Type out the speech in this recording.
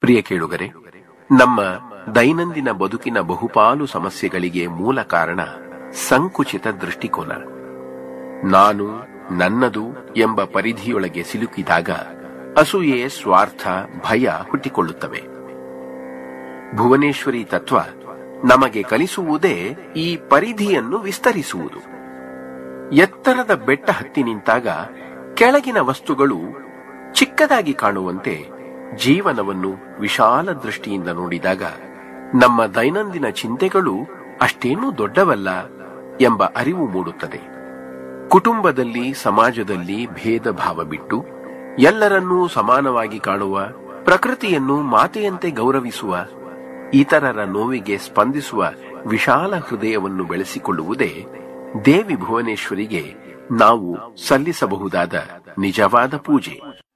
ಪ್ರಿಯ ಕೇಳುಗರೆ ನಮ್ಮ ದೈನಂದಿನ ಬದುಕಿನ ಬಹುಪಾಲು ಸಮಸ್ಯೆಗಳಿಗೆ ಮೂಲ ಕಾರಣ ಸಂಕುಚಿತ ದೃಷ್ಟಿಕೋನ ನಾನು ನನ್ನದು ಎಂಬ ಪರಿಧಿಯೊಳಗೆ ಸಿಲುಕಿದಾಗ ಅಸೂಯೆ ಸ್ವಾರ್ಥ ಭಯ ಹುಟ್ಟಿಕೊಳ್ಳುತ್ತವೆ ಭುವನೇಶ್ವರಿ ತತ್ವ ನಮಗೆ ಕಲಿಸುವುದೇ ಈ ಪರಿಧಿಯನ್ನು ವಿಸ್ತರಿಸುವುದು ಎತ್ತರದ ಬೆಟ್ಟ ಹತ್ತಿ ನಿಂತಾಗ ಕೆಳಗಿನ ವಸ್ತುಗಳು ಚಿಕ್ಕದಾಗಿ ಕಾಣುವಂತೆ ಜೀವನವನ್ನು ವಿಶಾಲ ದೃಷ್ಟಿಯಿಂದ ನೋಡಿದಾಗ ನಮ್ಮ ದೈನಂದಿನ ಚಿಂತೆಗಳು ಅಷ್ಟೇನೂ ದೊಡ್ಡವಲ್ಲ ಎಂಬ ಅರಿವು ಮೂಡುತ್ತದೆ ಕುಟುಂಬದಲ್ಲಿ ಸಮಾಜದಲ್ಲಿ ಭೇದ ಭಾವ ಬಿಟ್ಟು ಎಲ್ಲರನ್ನೂ ಸಮಾನವಾಗಿ ಕಾಣುವ ಪ್ರಕೃತಿಯನ್ನು ಮಾತೆಯಂತೆ ಗೌರವಿಸುವ ಇತರರ ನೋವಿಗೆ ಸ್ಪಂದಿಸುವ ವಿಶಾಲ ಹೃದಯವನ್ನು ಬೆಳೆಸಿಕೊಳ್ಳುವುದೇ ದೇವಿ ಭುವನೇಶ್ವರಿಗೆ ನಾವು ಸಲ್ಲಿಸಬಹುದಾದ ನಿಜವಾದ ಪೂಜೆ